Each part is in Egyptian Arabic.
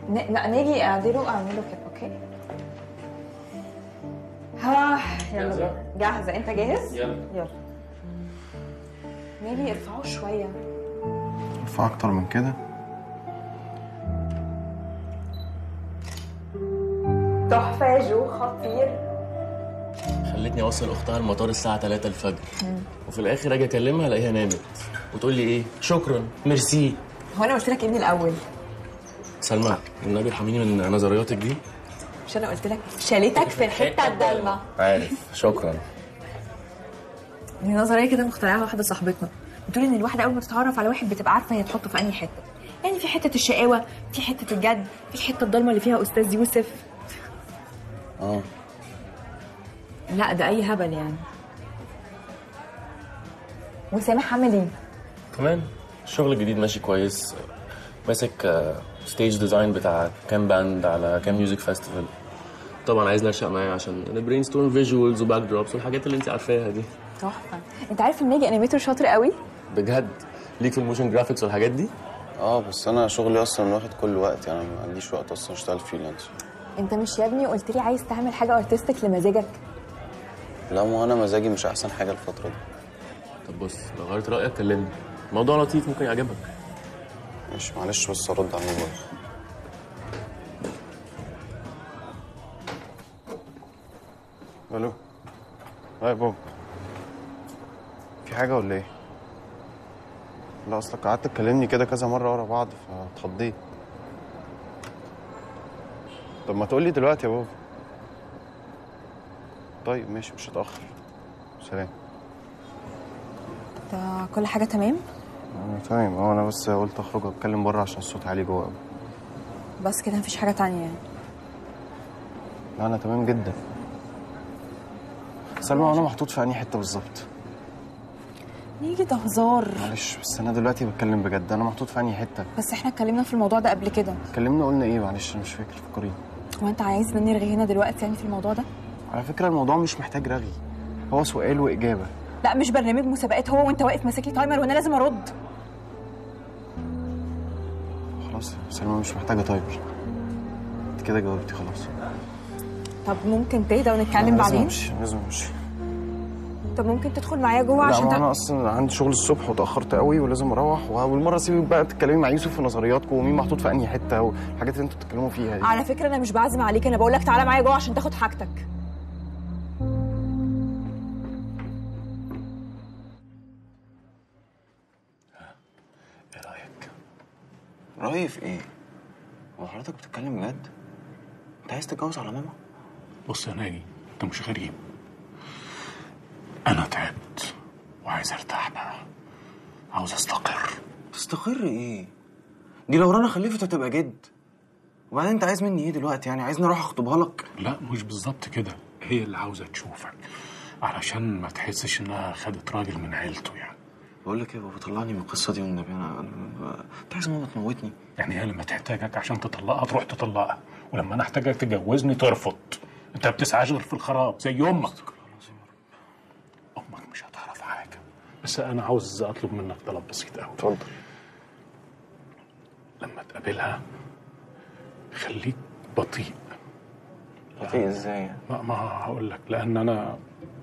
ن- لا نيجي اعدله اعمله كده اوكي ها يلا جاهزة؟ بينا. جاهزه انت جاهز يلا يلا نيجي ارفعه شويه ارفع اكتر من كده تحفه يا جو خطير خلتني اوصل اختها المطار الساعه 3 الفجر وفي الاخر اجي اكلمها الاقيها نامت وتقول لي ايه شكرا ميرسي هو انا قلت لك ابني الاول سلمى النبي ارحميني من نظرياتك دي مش انا قلت لك شالتك في الحته الضلمه عارف شكرا دي نظريه كده مخترعاها واحده صاحبتنا بتقول ان الواحده اول ما تتعرف على واحد بتبقى عارفه هي تحطه في انهي حته يعني في حته الشقاوه في حته الجد في الحته الضلمه اللي فيها استاذ يوسف اه لا ده اي هبل يعني وسامح عامل ايه كمان الشغل الجديد ماشي كويس ماسك ستيج ديزاين بتاع كام باند على كام ميوزك فيستيفال طبعا عايز نرشق معايا عشان نبرين ستورم فيجوالز وباك دروبس والحاجات اللي انت عارفاها دي تحفه انت عارف ان ناجي انيميتور شاطر قوي بجد ليك في الموشن جرافيكس والحاجات دي اه بس انا شغلي اصلا واخد كل وقت يعني ما عنديش وقت اصلا اشتغل فريلانس انت مش يا ابني قلت لي عايز تعمل حاجه ارتستيك لمزاجك لا ما انا مزاجي مش احسن حاجه الفتره دي طب بص لو غيرت رايك كلمني الموضوع لطيف ممكن يعجبك مش معلش بس ارد على الموبايل الو اه يا بابا في حاجه ولا ايه لا اصلك قعدت تكلمني كده كذا مره ورا بعض فاتخضيت طب ما تقولي دلوقتي يا بابا طيب ماشي مش هتاخر سلام ده كل حاجه تمام آه، تمام اه انا بس قلت اخرج اتكلم بره عشان الصوت عالي جوه قوي بس كده مفيش حاجه تانية يعني لا انا تمام جدا سلمى انا محطوط في انهي حته بالظبط نيجي ده هزار معلش بس انا دلوقتي بتكلم بجد انا محطوط في انهي حته بس احنا اتكلمنا في الموضوع ده قبل كده اتكلمنا قلنا ايه معلش انا مش فاكر فكرين هو انت عايز مني رغي هنا دلوقتي يعني في الموضوع ده على فكره الموضوع مش محتاج رغي هو سؤال واجابه لا مش برنامج مسابقات هو وانت واقف ماسك لي تايمر وانا لازم ارد خلاص سلمى مش محتاجه تايمر انت كده جاوبتي خلاص طب ممكن تهدى ونتكلم لازم بعدين امشي لازم امشي طب ممكن تدخل معايا جوه لا عشان ما ت... انا اصلا عندي شغل الصبح وتاخرت قوي ولازم اروح والمره اسيبك بقى تتكلمي مع يوسف في نظرياتكم ومين محطوط في انهي حته والحاجات اللي انتوا بتتكلموا فيها دي على فكره انا مش بعزم عليك انا بقول لك تعالى معايا جوه عشان تاخد حاجتك ايه رايك رأيي في ايه؟ هو حضرتك بتتكلم بجد؟ انت عايز تتجوز على ماما؟ بص يا ناجي انت مش غريب انا تعبت وعايز ارتاح بقى عاوز استقر تستقر ايه؟ دي لو رنا خلفت هتبقى جد وبعدين انت عايز مني ايه دلوقتي يعني عايزني اروح اخطبها لك؟ لا مش بالظبط كده هي اللي عاوزه تشوفك علشان ما تحسش انها خدت راجل من عيلته يعني بقول لك ايه يا بابا طلعني من القصه دي والنبي انا أنا- انت عايز ماما تموتني يعني هي لما تحتاجك عشان تطلقها تروح تطلقها ولما انا احتاجك تجوزني ترفض انت ما بتسعاش غير في الخراب زي امك امك مش هتعرف حاجه بس انا عاوز اطلب منك طلب بسيط قوي اتفضل لما تقابلها خليك بطيء بطيء ازاي؟ ما, ما هقول لك لان انا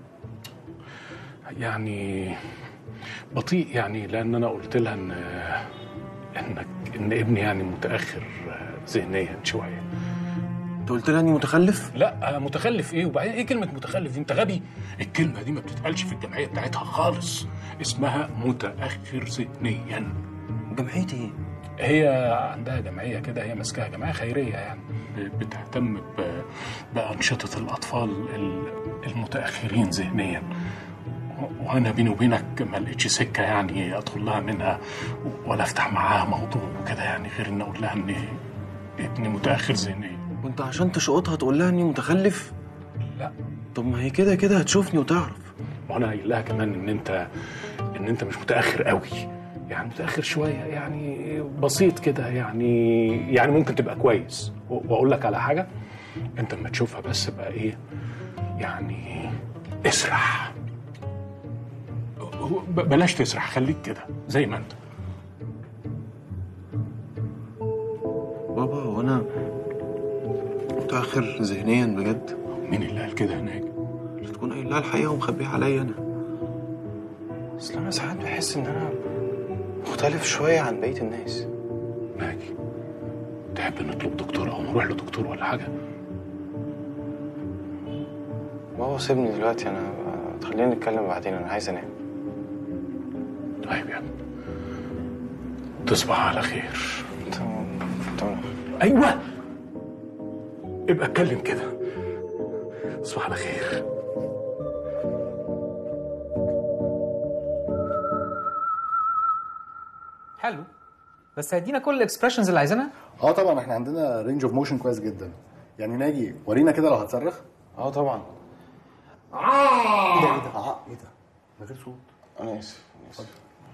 يعني بطيء يعني لان انا قلت لها ان انك ان ابني يعني متاخر ذهنيا شويه انت قلت لها اني متخلف؟ لا متخلف ايه وبعدين ايه كلمه متخلف دي انت غبي الكلمه دي ما بتتقالش في الجمعيه بتاعتها خالص اسمها متاخر ذهنيا جمعيتي ايه؟ هي عندها جمعيه كده هي ماسكاها جمعيه خيريه يعني ب- بتهتم ب- بانشطه الاطفال ال- المتاخرين ذهنيا و- وانا بيني وبينك ما لقيتش سكه يعني ادخل لها منها ولا افتح معاها موضوع وكده يعني غير ان اقول لها ان ابني متاخر ذهنيا وانت عشان تشقطها تقول لها اني متخلف؟ لا طب ما هي كده كده هتشوفني وتعرف وانا قايل لها كمان ان انت ان انت مش متاخر قوي يعني متاخر شويه يعني بسيط كده يعني يعني ممكن تبقى كويس و- واقول لك على حاجه انت لما تشوفها بس بقى ايه يعني اسرح هو- ب- بلاش تسرح خليك كده زي ما انت بابا هو هو انا متاخر ذهنيا بجد مين اللي قال كده هناك؟ اللي تكون قايل لها الحقيقه ومخبيها عليا انا اصل انا ساعات بحس ان انا مختلف شويه عن بقيه الناس ناجي تحب نطلب دكتور او نروح لدكتور ولا حاجه؟ بابا سيبني دلوقتي انا خلينا نتكلم بعدين انا عايز انام طيب يا ابني تصبح على خير تمام تمام ايوه ابقى اتكلم كده تصبح على خير حلو بس هيدينا كل الاكسبريشنز اللي عايزينها اه طبعا احنا عندنا رينج اوف موشن كويس جدا يعني ناجي ورينا كده لو هتصرخ اه طبعا ايه ده ايه ده اه ايه ده من غير صوت انا اسف انا اسف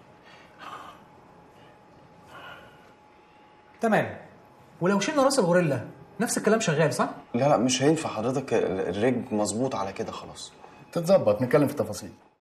تمام ولو شلنا راس الغوريلا نفس الكلام شغال صح؟ لا لا مش هينفع حضرتك ال- الرجل مظبوط على كده خلاص تتظبط نتكلم في التفاصيل